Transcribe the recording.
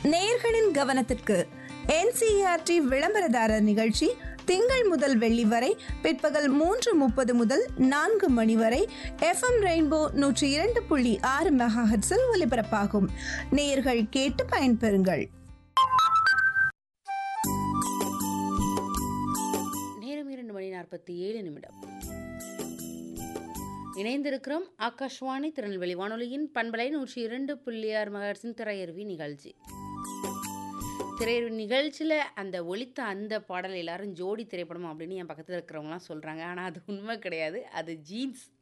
நேயர்களின் கவனத்திற்கு என்சிஆர்டி விளம்பரதாரர் நிகழ்ச்சி திங்கள் முதல் வெள்ளி வரை பிற்பகல் மூன்று முப்பது முதல் நான்கு மணி வரை எஃப்எம் ரெயின்போ நூற்றி இரண்டு புள்ளி ஆறு மெகாஹெட்ஸில் ஒலிபரப்பாகும் நேயர்கள் கேட்டு பயன்பெறுங்கள் நேரம் இரண்டு மணி நாற்பத்தி ஏழு நிமிடம் இணைந்திருக்கிறோம் ஆகாஷ்வாணி திருநெல்வேலி வானொலியின் பண்பலை நூற்றி இரண்டு புள்ளி ஆறு மகர்ஸின் திரையருவி நிகழ்ச்சி திரையருவி நிகழ்ச்சியில் அந்த ஒலித்த அந்த பாடல் எல்லாரும் ஜோடி திரைப்படம் அப்படின்னு என் பக்கத்தில் இருக்கிறவங்களாம் சொல்கிறாங்க ஆனால் அது உண்மை கிடையாது அது ஜீன்ஸ்